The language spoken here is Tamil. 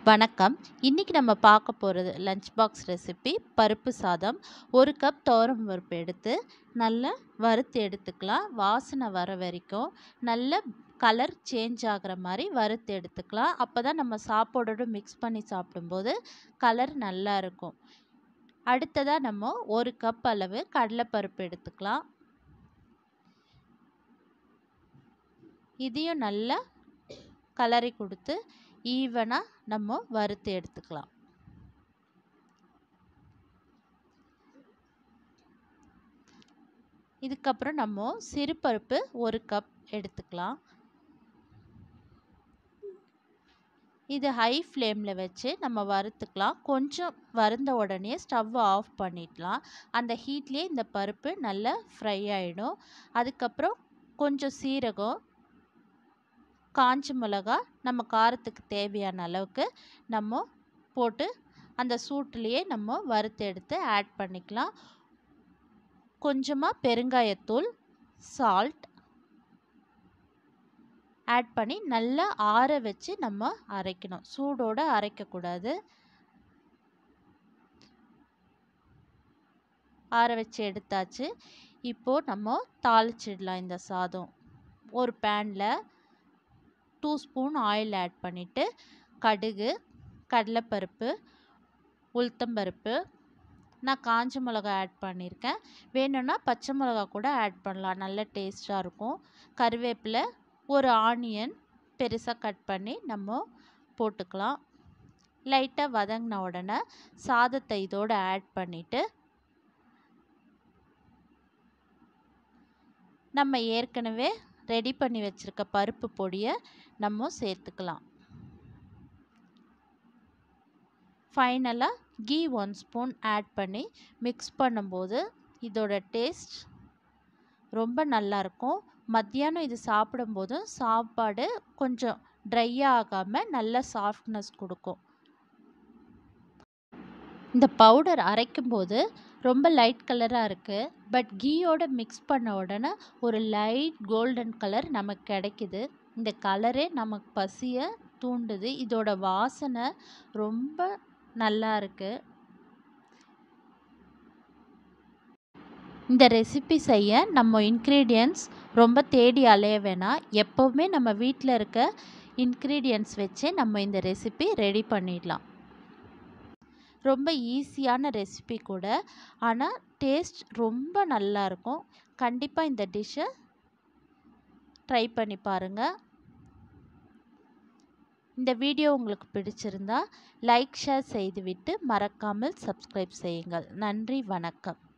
வணக்கம் இன்றைக்கி நம்ம பார்க்க போகிறது லஞ்ச் பாக்ஸ் ரெசிபி பருப்பு சாதம் ஒரு கப் துவரம் பருப்பு எடுத்து நல்லா வறுத்து எடுத்துக்கலாம் வாசனை வர வரைக்கும் நல்ல கலர் சேஞ்ச் ஆகிற மாதிரி வறுத்து எடுத்துக்கலாம் அப்போ தான் நம்ம சாப்பாடோடு மிக்ஸ் பண்ணி சாப்பிடும்போது கலர் நல்லா இருக்கும் அடுத்ததாக நம்ம ஒரு கப் அளவு கடலைப்பருப்பு எடுத்துக்கலாம் இதையும் நல்லா கலரி கொடுத்து ஈவனாக நம்ம வறுத்து எடுத்துக்கலாம் இதுக்கப்புறம் நம்ம சிறுபருப்பு ஒரு கப் எடுத்துக்கலாம் இது ஹை ஃப்ளேமில் வச்சு நம்ம வறுத்துக்கலாம் கொஞ்சம் வறுந்த உடனே ஸ்டவ் ஆஃப் பண்ணிடலாம் அந்த ஹீட்லேயே இந்த பருப்பு நல்லா ஃப்ரை ஆகிடும் அதுக்கப்புறம் கொஞ்சம் சீரகம் காஞ்ச மிளகா நம்ம காரத்துக்கு தேவையான அளவுக்கு நம்ம போட்டு அந்த சூட்டுலேயே நம்ம வறுத்து எடுத்து ஆட் பண்ணிக்கலாம் கொஞ்சமாக பெருங்காயத்தூள் சால்ட் ஆட் பண்ணி நல்லா ஆற வச்சு நம்ம அரைக்கணும் சூடோடு அரைக்கக்கூடாது ஆற வச்சு எடுத்தாச்சு இப்போது நம்ம தாளிச்சிடலாம் இந்த சாதம் ஒரு பேனில் டூ ஸ்பூன் ஆயில் ஆட் பண்ணிவிட்டு கடுகு கடலைப்பருப்பு உளுத்தம்பருப்பு நான் காஞ்ச மிளகா ஆட் பண்ணியிருக்கேன் வேணும்னா பச்சை மிளகா கூட ஆட் பண்ணலாம் நல்ல டேஸ்ட்டாக இருக்கும் கருவேப்பிலை ஒரு ஆனியன் பெருசாக கட் பண்ணி நம்ம போட்டுக்கலாம் லைட்டாக வதங்கின உடனே சாதத்தை இதோடு ஆட் பண்ணிவிட்டு நம்ம ஏற்கனவே ரெடி பண்ணி வச்சுருக்க பருப்பு பொடியை நம்ம சேர்த்துக்கலாம் ஃபைனலாக கீ ஒன் ஸ்பூன் ஆட் பண்ணி மிக்ஸ் பண்ணும்போது இதோட டேஸ்ட் ரொம்ப நல்லாயிருக்கும் மத்தியானம் இது சாப்பிடும்போது சாப்பாடு கொஞ்சம் ட்ரையாக ஆகாமல் நல்ல சாஃப்ட்னஸ் கொடுக்கும் இந்த பவுடர் அரைக்கும்போது ரொம்ப லைட் கலராக இருக்குது பட் கீயோட மிக்ஸ் பண்ண உடனே ஒரு லைட் கோல்டன் கலர் நமக்கு கிடைக்குது இந்த கலரே நமக்கு பசியை தூண்டுது இதோட வாசனை ரொம்ப நல்லா இருக்குது இந்த ரெசிபி செய்ய நம்ம இன்க்ரீடியன்ட்ஸ் ரொம்ப தேடி அலைய வேணாம் எப்போவுமே நம்ம வீட்டில் இருக்க இன்க்ரீடியன்ட்ஸ் வச்சே நம்ம இந்த ரெசிபி ரெடி பண்ணிடலாம் ரொம்ப ஈஸியான ரெசிபி கூட ஆனால் டேஸ்ட் ரொம்ப நல்லாயிருக்கும் கண்டிப்பாக இந்த டிஷ்ஷை ட்ரை பண்ணி பாருங்கள் இந்த வீடியோ உங்களுக்கு பிடிச்சிருந்தா லைக் ஷேர் செய்துவிட்டு மறக்காமல் சப்ஸ்கிரைப் செய்யுங்கள் நன்றி வணக்கம்